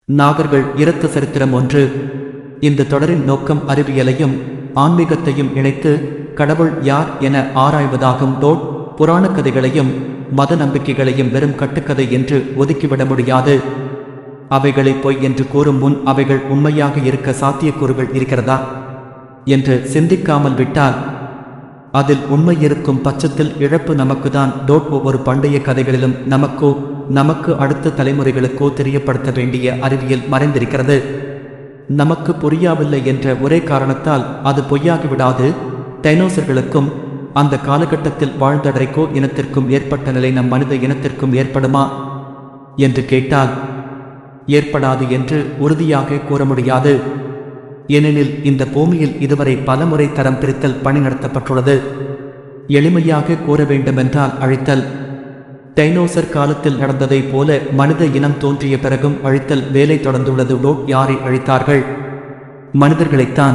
நாகர்கள் இரத்த சரித்திரம் ஒன்று இந்த தொடரின் நோக்கம் அறிவியலையும் ஆன்மீகத்தையும் இணைத்து கடவுள் யார் என ஆராய்வதாகும் டோட் புராணக் கதைகளையும் மத நம்பிக்கைகளையும் வெறும் கட்டுக்கதை என்று ஒதுக்கிவிட முடியாது அவைகளை பொய் என்று கூறும் முன் அவைகள் உண்மையாக இருக்க சாத்தியக்கூறுகள் இருக்கிறதா என்று சிந்திக்காமல் விட்டால் அதில் உண்மை இருக்கும் பட்சத்தில் இழப்பு நமக்குதான் டோட் ஒவ்வொரு பண்டைய கதைகளிலும் நமக்கோ நமக்கு அடுத்த தலைமுறைகளுக்கோ தெரியப்படுத்த வேண்டிய அறிவியல் மறைந்திருக்கிறது நமக்கு புரியாவில்லை என்ற ஒரே காரணத்தால் அது பொய்யாகிவிடாது டைனோசர்களுக்கும் அந்த காலகட்டத்தில் வாழ்ந்த ட்ரைகோ இனத்திற்கும் ஏற்பட்ட நிலை நம் மனித இனத்திற்கும் ஏற்படுமா என்று கேட்டால் ஏற்படாது என்று உறுதியாக கூற முடியாது ஏனெனில் இந்த பூமியில் இதுவரை பலமுறை தரம் பிரித்தல் பணி நடத்தப்பட்டுள்ளது எளிமையாக கூற வேண்டுமென்றால் அழித்தல் டைனோசர் காலத்தில் நடந்ததைப் போல மனித இனம் தோன்றிய பிறகும் அழித்தல் வேலை தொடர்ந்துள்ளது லோட் யாரை அழித்தார்கள் மனிதர்களைத்தான்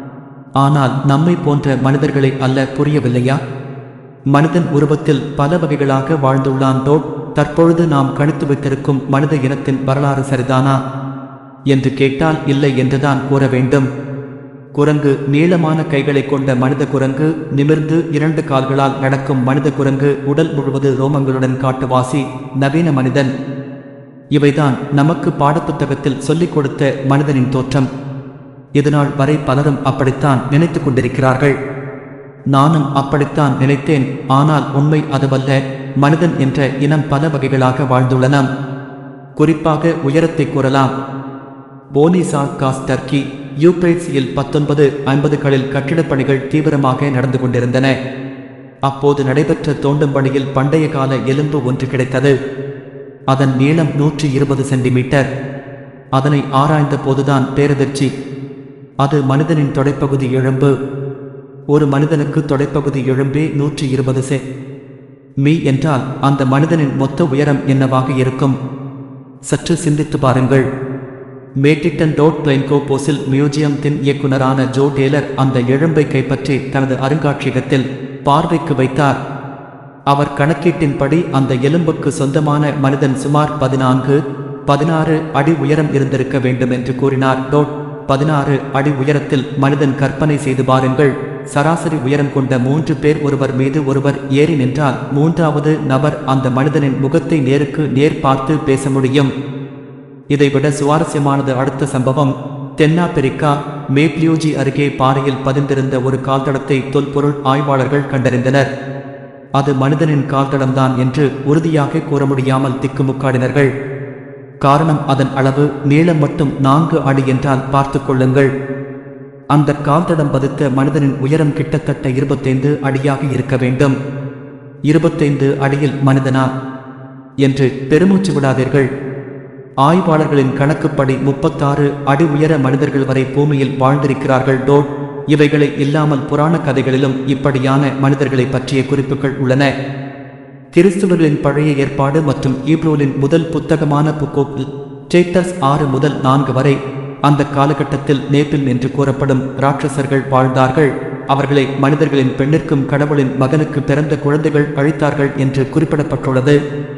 ஆனால் நம்மை போன்ற மனிதர்களை அல்ல புரியவில்லையா மனிதன் உருவத்தில் பல வகைகளாக வாழ்ந்துள்ளான் டோட் தற்பொழுது நாம் கணித்து வைத்திருக்கும் மனித இனத்தின் வரலாறு சரிதானா என்று கேட்டால் இல்லை என்றுதான் கூற வேண்டும் குரங்கு நீளமான கைகளை கொண்ட மனித குரங்கு நிமிர்ந்து இரண்டு கால்களால் நடக்கும் மனித குரங்கு உடல் முழுவது ரோமங்களுடன் காட்டுவாசி நவீன மனிதன் இவைதான் நமக்கு பாடப்புத்தகத்தில் சொல்லிக் கொடுத்த மனிதனின் தோற்றம் இதனால் வரை பலரும் அப்படித்தான் நினைத்துக் கொண்டிருக்கிறார்கள் நானும் அப்படித்தான் நினைத்தேன் ஆனால் உண்மை அதுவல்ல மனிதன் என்ற இனம் பல வகைகளாக வாழ்ந்துள்ளன குறிப்பாக உயரத்தை கூறலாம் போனிசா காஸ் டர்க்கி யூப்ரேட்ஸியில் பத்தொன்பது ஐம்பதுகளில் கட்டிடப் பணிகள் தீவிரமாக நடந்து கொண்டிருந்தன அப்போது நடைபெற்ற தோண்டும் பணியில் பண்டைய கால எலும்பு ஒன்று கிடைத்தது அதன் நீளம் நூற்றி இருபது சென்டிமீட்டர் அதனை ஆராய்ந்த போதுதான் பேரதிர்ச்சி அது மனிதனின் தொடைப்பகுதி எலும்பு ஒரு மனிதனுக்கு தொடைப்பகுதி எலும்பே நூற்றி இருபது செ மீ என்றால் அந்த மனிதனின் மொத்த உயரம் என்னவாக இருக்கும் சற்று சிந்தித்து பாருங்கள் மேட்டிட்டன் டோட் பிளைன்கோ போசில் மியூசியத்தின் இயக்குனரான ஜோ டேலர் அந்த எழும்பை கைப்பற்றி தனது அருங்காட்சியகத்தில் பார்வைக்கு வைத்தார் அவர் கணக்கீட்டின்படி அந்த எலும்புக்கு சொந்தமான மனிதன் சுமார் பதினான்கு பதினாறு அடி உயரம் இருந்திருக்க வேண்டும் என்று கூறினார் டோட் பதினாறு அடி உயரத்தில் மனிதன் கற்பனை செய்து பாருங்கள் சராசரி உயரம் கொண்ட மூன்று பேர் ஒருவர் மீது ஒருவர் ஏறி நின்றால் மூன்றாவது நபர் அந்த மனிதனின் முகத்தை நேருக்கு நேர் பார்த்து பேச முடியும் இதைவிட சுவாரஸ்யமானது அடுத்த சம்பவம் தென்னாப்பிரிக்கா மேப்லியூஜி அருகே பாறையில் பதிந்திருந்த ஒரு கால்தடத்தை தொல்பொருள் ஆய்வாளர்கள் கண்டறிந்தனர் அது மனிதனின் கால்தடம்தான் என்று உறுதியாக கூற முடியாமல் திக்குமுக்காடினர்கள் காரணம் அதன் அளவு நீளம் மட்டும் நான்கு அடி என்றால் பார்த்து கொள்ளுங்கள் அந்த கால்தடம் பதித்த மனிதனின் உயரம் கிட்டத்தட்ட இருபத்தைந்து அடியாக இருக்க வேண்டும் இருபத்தைந்து அடியில் மனிதனா என்று பெருமூச்சு விடாதீர்கள் ஆய்வாளர்களின் கணக்குப்படி முப்பத்தாறு அடி உயர மனிதர்கள் வரை பூமியில் வாழ்ந்திருக்கிறார்கள் டோட் இவைகளை இல்லாமல் புராண கதைகளிலும் இப்படியான மனிதர்களை பற்றிய குறிப்புகள் உள்ளன கிறிஸ்துவர்களின் பழைய ஏற்பாடு மற்றும் ஈப்ரோலின் முதல் புத்தகமான புக்கோப்பில் சேட்டர்ஸ் ஆறு முதல் நான்கு வரை அந்த காலகட்டத்தில் நேபில் என்று கூறப்படும் ராட்சசர்கள் வாழ்ந்தார்கள் அவர்களை மனிதர்களின் பெண்ணிற்கும் கடவுளின் மகனுக்கு பிறந்த குழந்தைகள் அழித்தார்கள் என்று குறிப்பிடப்பட்டுள்ளது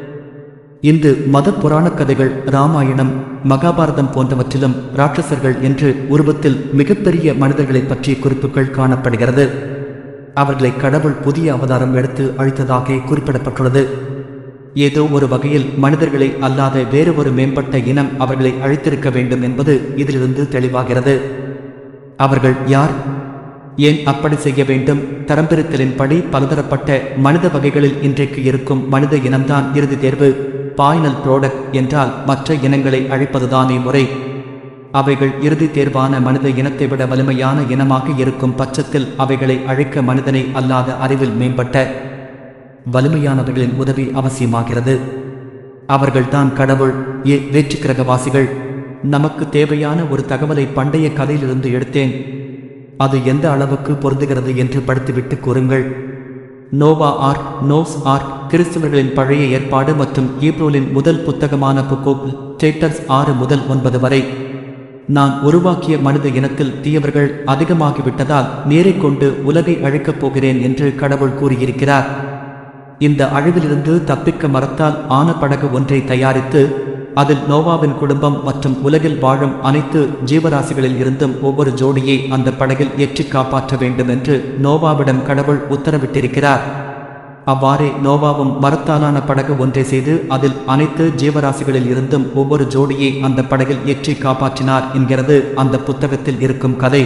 இந்து மத புராணக் கதைகள் ராமாயணம் மகாபாரதம் போன்றவற்றிலும் ராட்சசர்கள் என்று உருவத்தில் மிகப்பெரிய மனிதர்களைப் பற்றிய குறிப்புகள் காணப்படுகிறது அவர்களை கடவுள் புதிய அவதாரம் எடுத்து அழித்ததாக குறிப்பிடப்பட்டுள்ளது ஏதோ ஒரு வகையில் மனிதர்களை அல்லாத வேறு ஒரு மேம்பட்ட இனம் அவர்களை அழித்திருக்க வேண்டும் என்பது இதிலிருந்து தெளிவாகிறது அவர்கள் யார் ஏன் அப்படி செய்ய வேண்டும் தரம்பிரித்தலின்படி பலதரப்பட்ட மனித வகைகளில் இன்றைக்கு இருக்கும் மனித இனம்தான் இறுதி தேர்வு பாய்னல் ப்ரோடக்ட் என்றால் மற்ற இனங்களை அழிப்பதுதானே முறை அவைகள் இறுதி தேர்வான மனித இனத்தை விட வலிமையான இனமாக இருக்கும் பட்சத்தில் அவைகளை அழிக்க மனிதனை அல்லாத அறிவில் மேம்பட்ட வலிமையானவர்களின் உதவி அவசியமாகிறது அவர்கள்தான் கடவுள் ஏ வேற்று கிரகவாசிகள் நமக்கு தேவையான ஒரு தகவலை பண்டைய கதையிலிருந்து எடுத்தேன் அது எந்த அளவுக்கு பொருந்துகிறது என்று படித்துவிட்டு கூறுங்கள் நோவா ஆர்க் நோஸ் ஆர்க் கிறிஸ்தவர்களின் பழைய ஏற்பாடு மற்றும் ஈப்ரோலின் முதல் புத்தகமான புக்கோப் டேட்டர்ஸ் ஆறு முதல் ஒன்பது வரை நான் உருவாக்கிய மனித இனத்தில் தீயவர்கள் அதிகமாகிவிட்டதால் நேரைக் கொண்டு உலகை அழிக்கப் போகிறேன் என்று கடவுள் கூறியிருக்கிறார் இந்த அழிவிலிருந்து தப்பிக்க மரத்தால் ஆன படகு ஒன்றை தயாரித்து அதில் நோவாவின் குடும்பம் மற்றும் உலகில் வாழும் அனைத்து ஜீவராசிகளில் இருந்தும் ஒவ்வொரு ஜோடியை அந்த படகில் ஏற்றி காப்பாற்ற வேண்டும் என்று நோவாவிடம் கடவுள் உத்தரவிட்டிருக்கிறார் அவ்வாறே நோவாவும் மரத்தாலான படகு ஒன்றை செய்து அதில் அனைத்து ஜீவராசிகளில் இருந்தும் ஒவ்வொரு ஜோடியை அந்த படகில் ஏற்றி காப்பாற்றினார் என்கிறது அந்த புத்தகத்தில் இருக்கும் கதை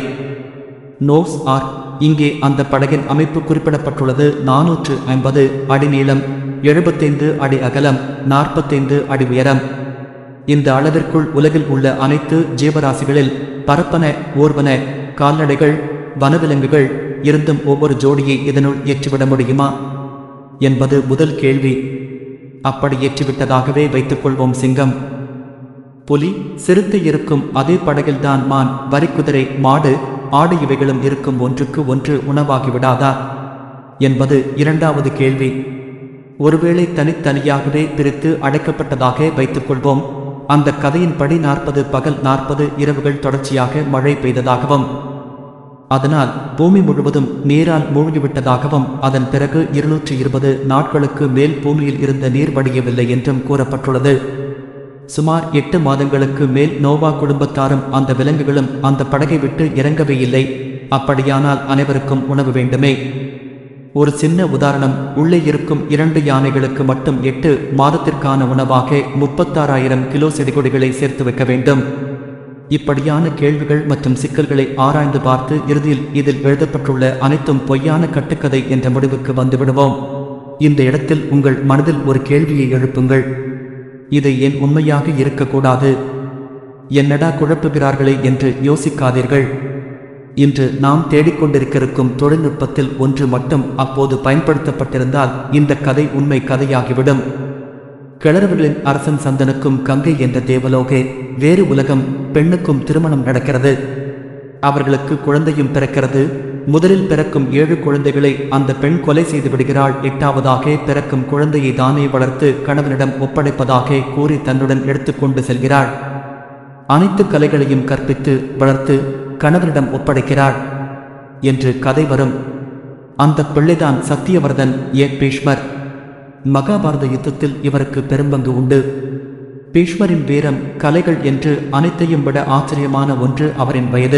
நோஸ் ஆர் இங்கே அந்த படகின் அமைப்பு குறிப்பிடப்பட்டுள்ளது நானூற்று ஐம்பது அடி நீளம் எழுபத்தைந்து அடி அகலம் நாற்பத்தைந்து அடி உயரம் இந்த அளவிற்குள் உலகில் உள்ள அனைத்து ஜீவராசிகளில் பரப்பன ஊர்வன கால்நடைகள் வனவிலங்குகள் இருந்தும் ஒவ்வொரு ஜோடியை இதனுள் ஏற்றிவிட முடியுமா என்பது முதல் கேள்வி அப்படி ஏற்றிவிட்டதாகவே வைத்துக் கொள்வோம் சிங்கம் புலி சிறுத்தை இருக்கும் அதே படகில்தான் மான் வரிக்குதிரை மாடு ஆடு இவைகளும் இருக்கும் ஒன்றுக்கு ஒன்று உணவாகிவிடாதா என்பது இரண்டாவது கேள்வி ஒருவேளை தனித்தனியாகவே பிரித்து அடைக்கப்பட்டதாக வைத்துக் கொள்வோம் அந்த கதையின்படி நாற்பது பகல் நாற்பது இரவுகள் தொடர்ச்சியாக மழை பெய்ததாகவும் அதனால் பூமி முழுவதும் நீரால் மூழ்கிவிட்டதாகவும் அதன் பிறகு இருநூற்றி இருபது நாட்களுக்கு மேல் பூமியில் இருந்த நீர் வடியவில்லை என்றும் கூறப்பட்டுள்ளது சுமார் எட்டு மாதங்களுக்கு மேல் நோவா குடும்பத்தாரும் அந்த விலங்குகளும் அந்த படகை விட்டு இறங்கவே இல்லை அப்படியானால் அனைவருக்கும் உணவு வேண்டுமே ஒரு சின்ன உதாரணம் உள்ளே இருக்கும் இரண்டு யானைகளுக்கு மட்டும் எட்டு மாதத்திற்கான உணவாக முப்பத்தாறாயிரம் கிலோ செடிகொடிகளை சேர்த்து வைக்க வேண்டும் இப்படியான கேள்விகள் மற்றும் சிக்கல்களை ஆராய்ந்து பார்த்து இறுதியில் இதில் எழுதப்பட்டுள்ள அனைத்தும் பொய்யான கட்டுக்கதை என்ற முடிவுக்கு வந்துவிடுவோம் இந்த இடத்தில் உங்கள் மனதில் ஒரு கேள்வியை எழுப்புங்கள் இது ஏன் உண்மையாக இருக்கக்கூடாது என்னடா குழப்புகிறார்களே என்று யோசிக்காதீர்கள் இன்று நாம் தேடிக்கொண்டிருக்கும் தொழில்நுட்பத்தில் ஒன்று மட்டும் அப்போது பயன்படுத்தப்பட்டிருந்தால் இந்த கதை உண்மை கதையாகிவிடும் கிளறுகளின் அரசன் சந்தனுக்கும் கங்கை என்ற தேவலோகே வேறு உலகம் பெண்ணுக்கும் திருமணம் நடக்கிறது அவர்களுக்கு குழந்தையும் பிறக்கிறது முதலில் பிறக்கும் ஏழு குழந்தைகளை அந்த பெண் கொலை செய்து விடுகிறாள் எட்டாவதாக பிறக்கும் குழந்தையை தானே வளர்த்து கணவனிடம் ஒப்படைப்பதாக கூறி தன்னுடன் எடுத்துக்கொண்டு செல்கிறாள் அனைத்து கலைகளையும் கற்பித்து வளர்த்து கணவனிடம் ஒப்படைக்கிறாள் என்று கதை வரும் அந்த பிள்ளைதான் சத்தியவர்தன் ஏ பீஷ்மர் மகாபாரத யுத்தத்தில் இவருக்கு பெரும்பங்கு உண்டு பீஷ்மரின் வீரம் கலைகள் என்று அனைத்தையும் விட ஆச்சரியமான ஒன்று அவரின் வயது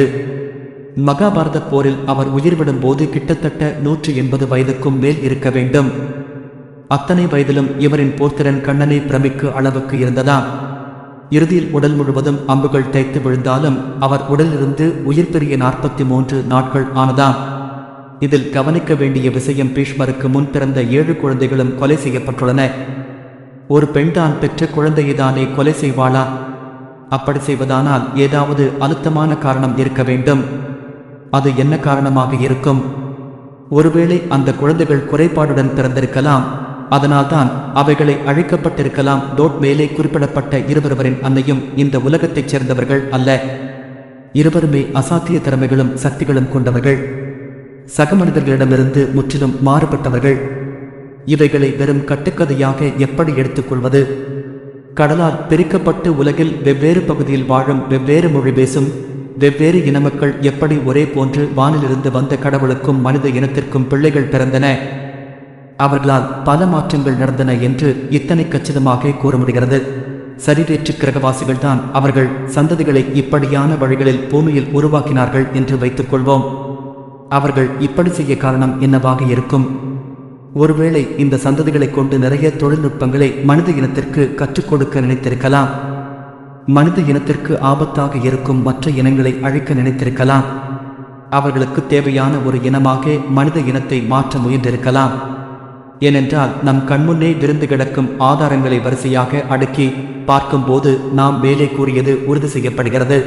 மகாபாரத போரில் அவர் உயிர்விடும் போது கிட்டத்தட்ட நூற்றி எண்பது வயதுக்கும் மேல் இருக்க வேண்டும் அத்தனை வயதிலும் இவரின் போர்த்திறன் கண்ணனை பிரமிக்கு அளவுக்கு இருந்ததா இறுதியில் உடல் முழுவதும் அம்புகள் தேய்த்து விழுந்தாலும் அவர் உடலிருந்து உயிர் பிரிய நாற்பத்தி மூன்று நாட்கள் ஆனதாம் இதில் கவனிக்க வேண்டிய விஷயம் பீஷ்மருக்கு முன் பிறந்த ஏழு குழந்தைகளும் கொலை செய்யப்பட்டுள்ளன ஒரு பெண்தான் பெற்ற குழந்தையைதானே கொலை செய்வாளா அப்படி செய்வதானால் ஏதாவது அழுத்தமான காரணம் இருக்க வேண்டும் அது என்ன காரணமாக இருக்கும் ஒருவேளை அந்த குழந்தைகள் குறைபாடுடன் பிறந்திருக்கலாம் அதனால்தான் அவைகளை அழிக்கப்பட்டிருக்கலாம் டோட் மேலே குறிப்பிடப்பட்ட இருவருவரின் அன்னையும் இந்த உலகத்தைச் சேர்ந்தவர்கள் அல்ல இருவருமே அசாத்திய திறமைகளும் சக்திகளும் கொண்டவர்கள் சக மனிதர்களிடமிருந்து முற்றிலும் மாறுபட்டவர்கள் இவைகளை வெறும் கட்டுக்கதையாக எப்படி எடுத்துக்கொள்வது கடலால் பிரிக்கப்பட்டு உலகில் வெவ்வேறு பகுதியில் வாழும் வெவ்வேறு மொழி பேசும் வெவ்வேறு இன மக்கள் எப்படி ஒரே போன்று வானிலிருந்து வந்த கடவுளுக்கும் மனித இனத்திற்கும் பிள்ளைகள் பிறந்தன அவர்களால் பல மாற்றங்கள் நடந்தன என்று இத்தனை கச்சிதமாக கூற முடிகிறது சரிவேற்று கிரகவாசிகள் தான் அவர்கள் சந்ததிகளை இப்படியான வழிகளில் பூமியில் உருவாக்கினார்கள் என்று வைத்துக் கொள்வோம் அவர்கள் இப்படி செய்ய காரணம் என்னவாக இருக்கும் ஒருவேளை இந்த சந்ததிகளைக் கொண்டு நிறைய தொழில்நுட்பங்களை மனித இனத்திற்கு கற்றுக் கொடுக்க நினைத்திருக்கலாம் மனித இனத்திற்கு ஆபத்தாக இருக்கும் மற்ற இனங்களை அழிக்க நினைத்திருக்கலாம் அவர்களுக்கு தேவையான ஒரு இனமாக மனித இனத்தை மாற்ற முயன்றிருக்கலாம் ஏனென்றால் நம் கண்முன்னே விருந்து கிடக்கும் ஆதாரங்களை வரிசையாக அடுக்கி பார்க்கும்போது நாம் மேலே கூறியது உறுதி செய்யப்படுகிறது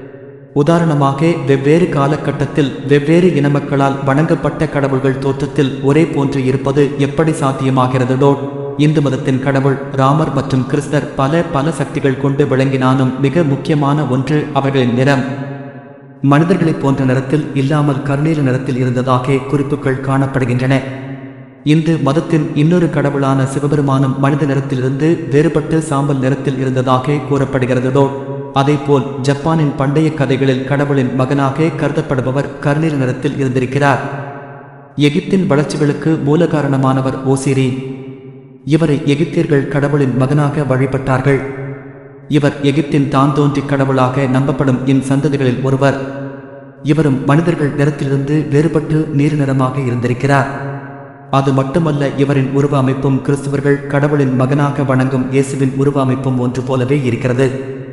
உதாரணமாக வெவ்வேறு காலகட்டத்தில் வெவ்வேறு இன மக்களால் வணங்கப்பட்ட கடவுள்கள் தோற்றத்தில் ஒரே போன்று இருப்பது எப்படி சாத்தியமாகிறதோ இந்து மதத்தின் கடவுள் ராமர் மற்றும் கிறிஸ்தர் பல பல சக்திகள் கொண்டு விளங்கினாலும் மிக முக்கியமான ஒன்று அவர்களின் நிறம் மனிதர்களைப் போன்ற நிறத்தில் இல்லாமல் கருநீல நிறத்தில் இருந்ததாக குறிப்புகள் காணப்படுகின்றன இந்து மதத்தின் இன்னொரு கடவுளான சிவபெருமானும் மனித நிறத்திலிருந்து வேறுபட்டு சாம்பல் நிறத்தில் இருந்ததாக கூறப்படுகிறதோ அதேபோல் ஜப்பானின் பண்டைய கதைகளில் கடவுளின் மகனாக கருதப்படுபவர் கருநீல நிறத்தில் இருந்திருக்கிறார் எகிப்தின் வளர்ச்சிகளுக்கு மூல காரணமானவர் ஓசிரி இவரை எகிப்தியர்கள் கடவுளின் மகனாக வழிபட்டார்கள் இவர் எகிப்தின் தான் தோன்றி கடவுளாக நம்பப்படும் இன் சந்ததிகளில் ஒருவர் இவரும் மனிதர்கள் நிறத்திலிருந்து வேறுபட்டு நீர் நிறமாக இருந்திருக்கிறார் அது மட்டுமல்ல இவரின் உருவ அமைப்பும் கிறிஸ்தவர்கள் கடவுளின் மகனாக வணங்கும் இயேசுவின் உருவ அமைப்பும் ஒன்று போலவே இருக்கிறது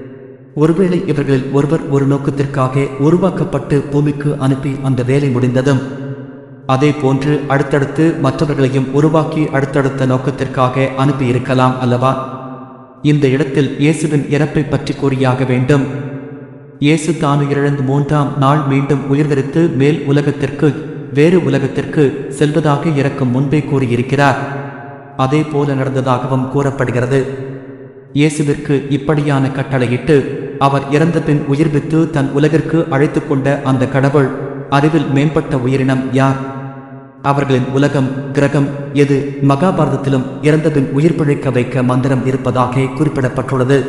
ஒருவேளை இவர்களில் ஒருவர் ஒரு நோக்கத்திற்காக உருவாக்கப்பட்டு பூமிக்கு அனுப்பி அந்த வேலை முடிந்ததும் அதே போன்று அடுத்தடுத்து மற்றவர்களையும் உருவாக்கி அடுத்தடுத்த நோக்கத்திற்காக அனுப்பியிருக்கலாம் அல்லவா இந்த இடத்தில் இயேசுவின் இறப்பை பற்றி கூறியாக வேண்டும் இயேசு தானு இழந்து மூன்றாம் நாள் மீண்டும் உயிர்தரித்து மேல் உலகத்திற்கு வேறு உலகத்திற்கு செல்வதாக இறக்கும் முன்பே கூறியிருக்கிறார் அதே போல நடந்ததாகவும் கூறப்படுகிறது இயேசுவிற்கு இப்படியான கட்டளையிட்டு அவர் இறந்த பின் உயிர்வித்து தன் உலகிற்கு அழைத்து கொண்ட அந்த கடவுள் அறிவில் மேம்பட்ட உயிரினம் யார் அவர்களின் உலகம் கிரகம் எது மகாபாரதத்திலும் இறந்தபின் உயிர் பிழைக்க வைக்க மந்திரம் இருப்பதாக குறிப்பிடப்பட்டுள்ளது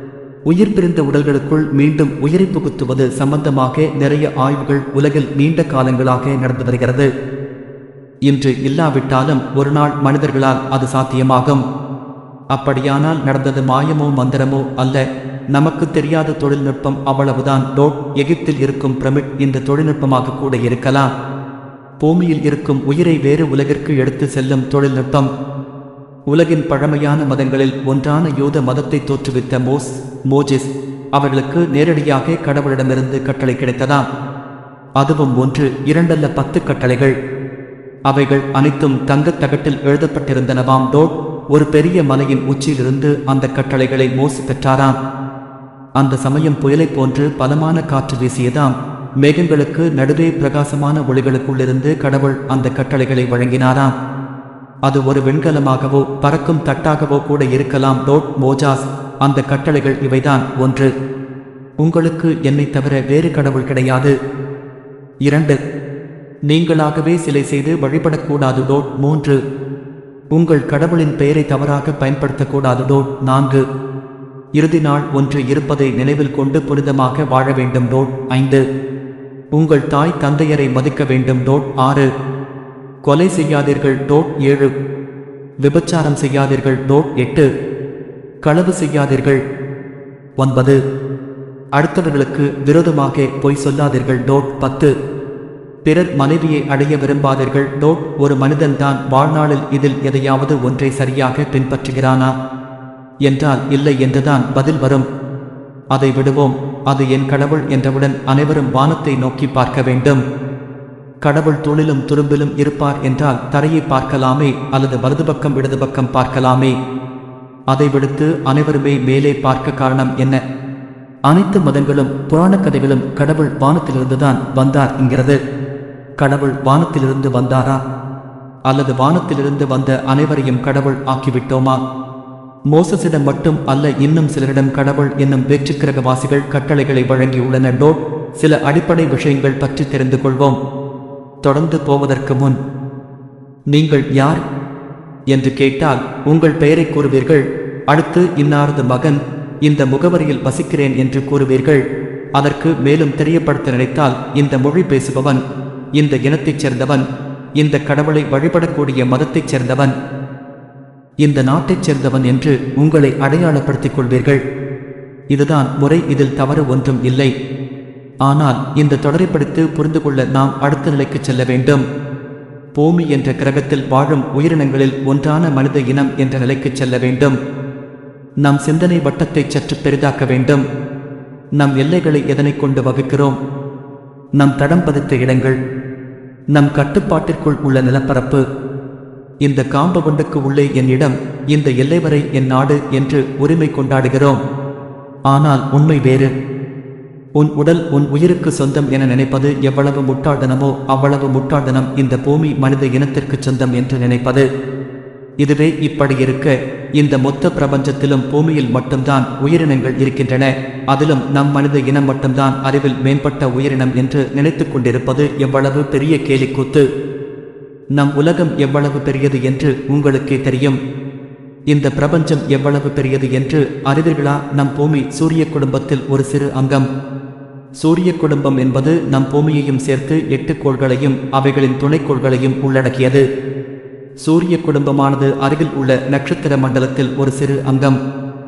உயிர் பிரிந்த உடல்களுக்குள் மீண்டும் உயிரை புகுத்துவது சம்பந்தமாக நிறைய ஆய்வுகள் உலகில் நீண்ட காலங்களாக நடந்து வருகிறது இன்று இல்லாவிட்டாலும் ஒரு நாள் மனிதர்களால் அது சாத்தியமாகும் அப்படியானால் நடந்தது மாயமோ மந்திரமோ அல்ல நமக்கு தெரியாத தொழில்நுட்பம் அவ்வளவுதான் டோட் எகிப்தில் இருக்கும் பிரமிட் இந்த தொழில்நுட்பமாக கூட இருக்கலாம் பூமியில் இருக்கும் உயிரை வேறு உலகிற்கு எடுத்து செல்லும் தொழில்நுட்பம் உலகின் பழமையான மதங்களில் ஒன்றான யூத மதத்தை தோற்றுவித்த மோஸ் மோஜிஸ் அவர்களுக்கு நேரடியாக கடவுளிடமிருந்து கட்டளை கிடைத்ததாம் அதுவும் ஒன்று இரண்டல்ல பத்து கட்டளைகள் அவைகள் அனைத்தும் தங்கத் தகட்டில் எழுதப்பட்டிருந்தனவாம் டோட் ஒரு பெரிய மலையின் உச்சியிலிருந்து அந்த கட்டளைகளை மோஸ் பெற்றாராம் அந்த சமயம் புயலைப் போன்று பலமான காற்று வீசியதாம் மேகங்களுக்கு நடுவே பிரகாசமான ஒளிகளுக்குள்ளிருந்து கடவுள் அந்த கட்டளைகளை வழங்கினாராம் அது ஒரு வெண்கலமாகவோ பறக்கும் தட்டாகவோ கூட இருக்கலாம் டோட் மோஜாஸ் அந்த கட்டளைகள் இவைதான் ஒன்று உங்களுக்கு என்னை தவிர வேறு கடவுள் கிடையாது இரண்டு நீங்களாகவே சிலை செய்து வழிபடக்கூடாது டோட் மூன்று உங்கள் கடவுளின் பெயரை தவறாக பயன்படுத்தக்கூடாது டோட் நான்கு இறுதி நாள் ஒன்று இருப்பதை நினைவில் கொண்டு புனிதமாக வாழ வேண்டும் டோட் ஐந்து உங்கள் தாய் தந்தையரை மதிக்க வேண்டும் டோட் ஆறு கொலை செய்யாதீர்கள் டோட் ஏழு விபச்சாரம் செய்யாதீர்கள் டோட் எட்டு களவு செய்யாதீர்கள் ஒன்பது அடுத்தவர்களுக்கு விரோதமாக பொய் சொல்லாதீர்கள் டோட் பத்து பிறர் மனைவியை அடைய விரும்பாதீர்கள் டோட் ஒரு மனிதன்தான் வாழ்நாளில் இதில் எதையாவது ஒன்றை சரியாக பின்பற்றுகிறானா என்றால் இல்லை என்றுதான் பதில் வரும் அதை விடுவோம் அது என் கடவுள் என்றவுடன் அனைவரும் வானத்தை நோக்கி பார்க்க வேண்டும் கடவுள் தொழிலும் துரும்பிலும் இருப்பார் என்றால் தரையை பார்க்கலாமே அல்லது வலது பக்கம் இடது பக்கம் பார்க்கலாமே அதை விடுத்து அனைவருமே மேலே பார்க்க காரணம் என்ன அனைத்து மதங்களும் புராணக் கதைகளும் கடவுள் வானத்திலிருந்துதான் வந்தார் என்கிறது கடவுள் வானத்திலிருந்து வந்தாரா அல்லது வானத்திலிருந்து வந்த அனைவரையும் கடவுள் ஆக்கிவிட்டோமா மோசஸிடம் மட்டும் அல்ல இன்னும் சிலரிடம் கடவுள் என்னும் வெற்றி கிரகவாசிகள் கட்டளைகளை வழங்கியுள்ளன டோட் சில அடிப்படை விஷயங்கள் பற்றி தெரிந்து கொள்வோம் தொடர்ந்து போவதற்கு முன் நீங்கள் யார் என்று கேட்டால் உங்கள் பெயரை கூறுவீர்கள் அடுத்து இன்னாரது மகன் இந்த முகவரியில் வசிக்கிறேன் என்று கூறுவீர்கள் அதற்கு மேலும் தெரியப்படுத்த நினைத்தால் இந்த மொழி பேசுபவன் இந்த இனத்தைச் சேர்ந்தவன் இந்த கடவுளை வழிபடக்கூடிய மதத்தைச் சேர்ந்தவன் இந்த நாட்டைச் சேர்ந்தவன் என்று உங்களை அடையாளப்படுத்திக் கொள்வீர்கள் இதுதான் முறை இதில் தவறு ஒன்றும் இல்லை ஆனால் இந்த தொடரை படித்து புரிந்து கொள்ள நாம் அடுத்த நிலைக்கு செல்ல வேண்டும் பூமி என்ற கிரகத்தில் வாழும் உயிரினங்களில் ஒன்றான மனித இனம் என்ற நிலைக்கு செல்ல வேண்டும் நம் சிந்தனை வட்டத்தை சற்று பெரிதாக்க வேண்டும் நம் எல்லைகளை எதனை கொண்டு வகுக்கிறோம் நம் தடம் பதித்த இடங்கள் நம் கட்டுப்பாட்டிற்குள் உள்ள நிலப்பரப்பு இந்த காம்பவுண்டுக்கு உள்ளே என் இடம் இந்த எல்லை வரை என் நாடு என்று உரிமை கொண்டாடுகிறோம் ஆனால் உண்மை வேறு உன் உடல் உன் உயிருக்கு சொந்தம் என நினைப்பது எவ்வளவு முட்டாள்தனமோ அவ்வளவு முட்டாள்தனம் இந்த பூமி மனித இனத்திற்கு சொந்தம் என்று நினைப்பது இதுவே இப்படி இருக்க இந்த மொத்த பிரபஞ்சத்திலும் பூமியில் மட்டும்தான் உயிரினங்கள் இருக்கின்றன அதிலும் நம் மனித இனம் மட்டும்தான் அறிவில் மேம்பட்ட உயிரினம் என்று நினைத்துக் கொண்டிருப்பது எவ்வளவு பெரிய கேலிக்கூத்து நம் உலகம் எவ்வளவு பெரியது என்று உங்களுக்கே தெரியும் இந்த பிரபஞ்சம் எவ்வளவு பெரியது என்று அறிவீர்களா நம் பூமி சூரிய குடும்பத்தில் ஒரு சிறு அங்கம் சூரிய குடும்பம் என்பது நம் பூமியையும் சேர்த்து எட்டு கோள்களையும் அவைகளின் துணைக்கோள்களையும் உள்ளடக்கியது சூரிய குடும்பமானது அருகில் உள்ள நட்சத்திர மண்டலத்தில் ஒரு சிறு அங்கம்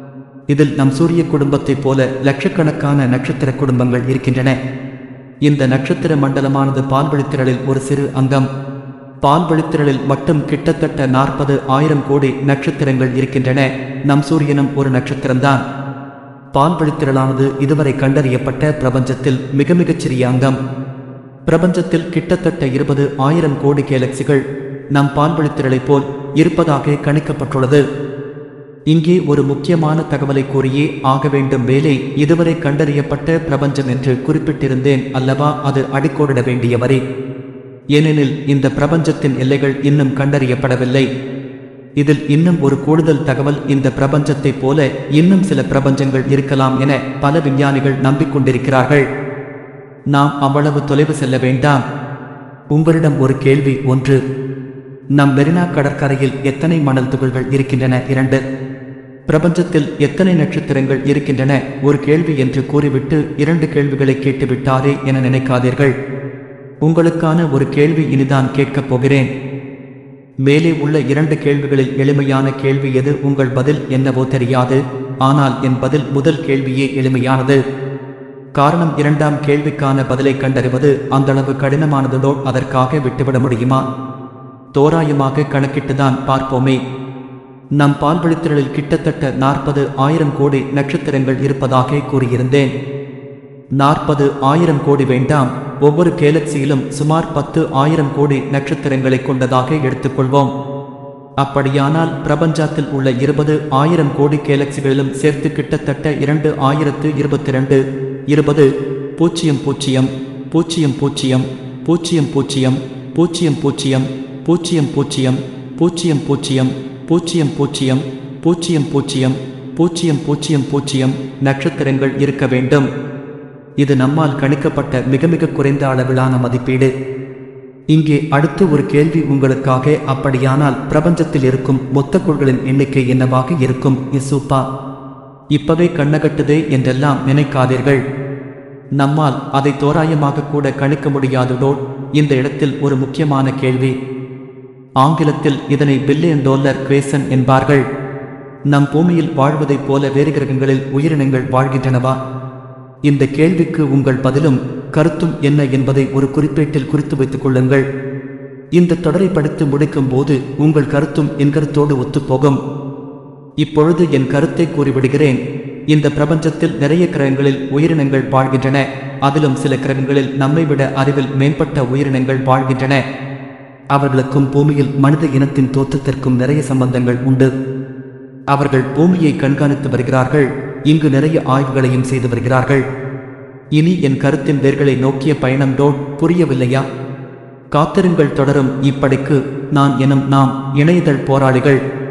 இதில் நம் சூரிய குடும்பத்தைப் போல லட்சக்கணக்கான நட்சத்திர குடும்பங்கள் இருக்கின்றன இந்த நட்சத்திர மண்டலமானது பால்வழித்திரளில் ஒரு சிறு அங்கம் பால்வழித்திரளில் மட்டும் கிட்டத்தட்ட நாற்பது ஆயிரம் கோடி நட்சத்திரங்கள் இருக்கின்றன நம் சூரியனும் ஒரு நட்சத்திரம்தான் பால்வழித்திரளானது இதுவரை கண்டறியப்பட்ட பிரபஞ்சத்தில் மிக மிகச் சிறிய அங்கம் பிரபஞ்சத்தில் கிட்டத்தட்ட இருபது ஆயிரம் கோடி கேலக்சிகள் நம் பால்வழித்திரளைப் போல் இருப்பதாக கணிக்கப்பட்டுள்ளது இங்கே ஒரு முக்கியமான தகவலை கூறியே ஆக வேண்டும் வேலை இதுவரை கண்டறியப்பட்ட பிரபஞ்சம் என்று குறிப்பிட்டிருந்தேன் அல்லவா அது அடிக்கோடிட வேண்டிய வரி ஏனெனில் இந்த பிரபஞ்சத்தின் எல்லைகள் இன்னும் கண்டறியப்படவில்லை இதில் இன்னும் ஒரு கூடுதல் தகவல் இந்த பிரபஞ்சத்தைப் போல இன்னும் சில பிரபஞ்சங்கள் இருக்கலாம் என பல விஞ்ஞானிகள் நம்பிக்கொண்டிருக்கிறார்கள் நாம் அவ்வளவு தொலைவு செல்ல வேண்டாம் உங்களிடம் ஒரு கேள்வி ஒன்று நம் மெரினா கடற்கரையில் எத்தனை மணல் துகள்கள் இருக்கின்றன இரண்டு பிரபஞ்சத்தில் எத்தனை நட்சத்திரங்கள் இருக்கின்றன ஒரு கேள்வி என்று கூறிவிட்டு இரண்டு கேள்விகளை கேட்டுவிட்டாரே என நினைக்காதீர்கள் உங்களுக்கான ஒரு கேள்வி இனிதான் கேட்கப் போகிறேன் மேலே உள்ள இரண்டு கேள்விகளில் எளிமையான கேள்வி எது உங்கள் பதில் என்னவோ தெரியாது ஆனால் என் பதில் முதல் கேள்வியே எளிமையானது காரணம் இரண்டாம் கேள்விக்கான பதிலை கண்டறிவது அந்தளவு கடினமானதோ அதற்காக விட்டுவிட முடியுமா தோராயமாக கணக்கிட்டுதான் பார்ப்போமே நம் பால்வழித்திரளில் கிட்டத்தட்ட நாற்பது ஆயிரம் கோடி நட்சத்திரங்கள் இருப்பதாக கூறியிருந்தேன் நாற்பது ஆயிரம் கோடி வேண்டாம் ஒவ்வொரு கேலக்சியிலும் சுமார் பத்து ஆயிரம் கோடி நட்சத்திரங்களை கொண்டதாக எடுத்துக்கொள்வோம் அப்படியானால் பிரபஞ்சத்தில் உள்ள இருபது ஆயிரம் கோடி கேலக்சிகளிலும் சேர்த்து கிட்டத்தட்ட இரண்டு ஆயிரத்து இருபத்தி ரெண்டு இருபது பூஜ்ஜியம் பூஜ்ஜியம் பூஜ்ஜியம் பூஜ்ஜியம் பூஜ்ஜியம் பூஜ்ஜியம் பூஜ்ஜியம் பூஜ்ஜியம் பூஜ்ஜியம் பூஜ்ஜியம் பூஜ்ஜியம் பூஜ்ஜியம் பூஜ்ஜியம் பூஜ்ஜியம் பூஜ்ஜியம் பூஜ்ஜியம் பூஜ்ஜியம் பூஜ்ஜியம் பூஜ்ஜியம் நட்சத்திரங்கள் இருக்க வேண்டும் இது நம்மால் கணிக்கப்பட்ட மிக மிக குறைந்த அளவிலான மதிப்பீடு இங்கே அடுத்து ஒரு கேள்வி உங்களுக்காக அப்படியானால் பிரபஞ்சத்தில் இருக்கும் மொத்த கோள்களின் எண்ணிக்கை என்னவாக இருக்கும் இசூப்பா இப்பவே கண்ணகட்டுதே என்றெல்லாம் நினைக்காதீர்கள் நம்மால் அதை தோராயமாக கூட கணிக்க முடியாததோ இந்த இடத்தில் ஒரு முக்கியமான கேள்வி ஆங்கிலத்தில் இதனை பில்லியன் டாலர் குவேசன் என்பார்கள் நம் பூமியில் வாழ்வதைப் போல வேறு கிரகங்களில் உயிரினங்கள் வாழ்கின்றனவா இந்த கேள்விக்கு உங்கள் பதிலும் கருத்தும் என்ன என்பதை ஒரு குறிப்பேட்டில் குறித்து வைத்துக் கொள்ளுங்கள் இந்த தொடரை படித்து முடிக்கும் போது உங்கள் கருத்தும் என் கருத்தோடு ஒத்துப்போகும் இப்பொழுது என் கருத்தை கூறிவிடுகிறேன் இந்த பிரபஞ்சத்தில் நிறைய கிரகங்களில் உயிரினங்கள் வாழ்கின்றன அதிலும் சில கிரகங்களில் நம்மை விட அறிவில் மேம்பட்ட உயிரினங்கள் வாழ்கின்றன அவர்களுக்கும் பூமியில் மனித இனத்தின் தோற்றத்திற்கும் நிறைய சம்பந்தங்கள் உண்டு அவர்கள் பூமியை கண்காணித்து வருகிறார்கள் இங்கு நிறைய ஆய்வுகளையும் செய்து வருகிறார்கள் இனி என் கருத்தின் வேர்களை நோக்கிய பயணம் டோட் புரியவில்லையா காத்திருங்கள் தொடரும் இப்படிக்கு நான் எனும் நாம் இணையதழ் போராளிகள்